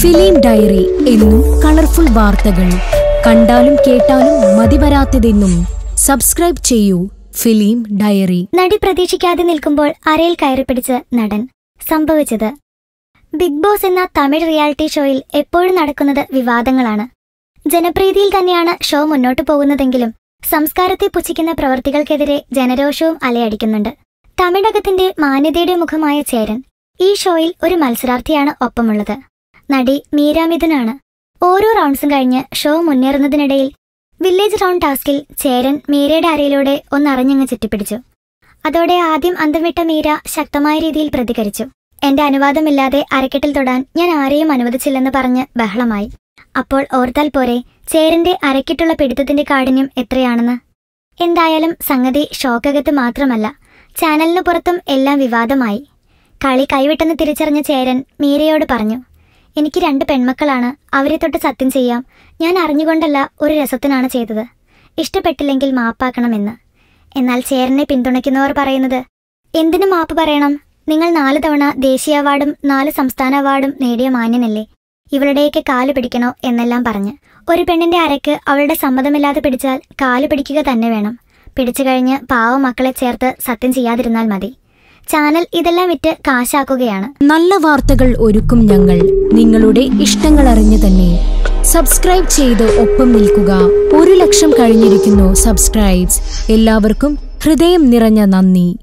film diary എന്നും colourful വാർത്തകൾ കണ്ടാലും കേട്ടാലും മതിവരാത്തതെന്നും സബ്സ്ക്രൈബ് ചെയ്യൂ ഫിലിം ഡയറി നടി പ്രതീക്ഷിക്കാതെ നിൽക്കുമ്പോൾ അരയിൽ കയറിപ്പിടിച്ച് നടൻ സംഭവിച്ചത് ബിഗ് ബോസ് എന്ന തമിഴ് റിയാലിറ്റി ഷോയിൽ എപ്പോഴും നടക്കുന്നത് വിവാദങ്ങളാണ് ജനപ്രീതിയിൽ തന്നെയാണ് ഷോ മുന്നോട്ടു പോകുന്നതെങ്കിലും സംസ്കാരത്തെ പുച്ഛിക്കുന്ന പ്രവൃത്തികൾക്കെതിരെ ജനരോഷവും അലയടിക്കുന്നുണ്ട് തമിഴകത്തിന്റെ മാന്യതയുടെ മുഖമായ ചേരൻ ഈ ഷോയിൽ ഒരു മത്സരാർത്ഥിയാണ് ഒപ്പമുള്ളത് നടി മീര മിഥുനാണ് ഓരോ റൗണ്ട്സും കഴിഞ്ഞ് ഷോ മുന്നേറുന്നതിനിടയിൽ വില്ലേജ് റൗണ്ട് ടാസ്കിൽ ചേരൻ മീരയുടെ അരയിലൂടെ ഒന്നറിഞ്ഞങ്ങ് ചുറ്റിപ്പിടിച്ചു അതോടെ ആദ്യം അന്തം വിട്ട മീര ശക്തമായ രീതിയിൽ പ്രതികരിച്ചു എന്റെ അനുവാദമില്ലാതെ അരക്കെട്ടിൽ തൊടാൻ ഞാൻ ആരെയും അനുവദിച്ചില്ലെന്ന് പറഞ്ഞ് ബഹളമായി അപ്പോൾ ഓർത്താൽ പോരെ ചേരന്റെ അരക്കിട്ടുള്ള പിടുത്തത്തിന്റെ കാഠിന്യം എത്രയാണെന്ന് എന്തായാലും സംഗതി ഷോക്കകത്ത് മാത്രമല്ല ചാനലിന് പുറത്തും എല്ലാം വിവാദമായി കളി കൈവിട്ടെന്ന് തിരിച്ചറിഞ്ഞ ചേരൻ മീരയോട് പറഞ്ഞു എനിക്ക് രണ്ട് പെൺമക്കളാണ് അവരെ തൊട്ട് സത്യം ചെയ്യാം ഞാൻ അറിഞ്ഞുകൊണ്ടല്ല ഒരു രസത്തിനാണ് ചെയ്തത് ഇഷ്ടപ്പെട്ടില്ലെങ്കിൽ മാപ്പാക്കണമെന്ന് എന്നാൽ ചേരനെ പിന്തുണയ്ക്കുന്നവർ പറയുന്നത് എന്തിനു മാപ്പ് പറയണം നിങ്ങൾ നാല് തവണ ദേശീയ അവാർഡും നാല് സംസ്ഥാന അവാർഡും നേടിയ മാന്യനല്ലേ ഇവളുടെയൊക്കെ കാല് പിടിക്കണോ എന്നെല്ലാം പറഞ്ഞ് ഒരു പെണ്ണിന്റെ അരക്ക് അവളുടെ സമ്മതമില്ലാതെ പിടിച്ചാൽ കാല് പിടിക്കുക തന്നെ വേണം പിടിച്ചു കഴിഞ്ഞ് പാവ മക്കളെ ചേർത്ത് സത്യം ചെയ്യാതിരുന്നാൽ മതി ചാനൽ ഇതെല്ലാം വിറ്റ് കാശാക്കുകയാണ് നല്ല വാർത്തകൾ ഒരുക്കും ഞങ്ങൾ നിങ്ങളുടെ ഇഷ്ടങ്ങൾ അറിഞ്ഞു തന്നെ സബ്സ്ക്രൈബ് ചെയ്ത് ഒപ്പം നിൽക്കുക ഒരു ലക്ഷം കഴിഞ്ഞിരിക്കുന്നു സബ്സ്ക്രൈബ്സ് എല്ലാവർക്കും ഹൃദയം നിറഞ്ഞ നന്ദി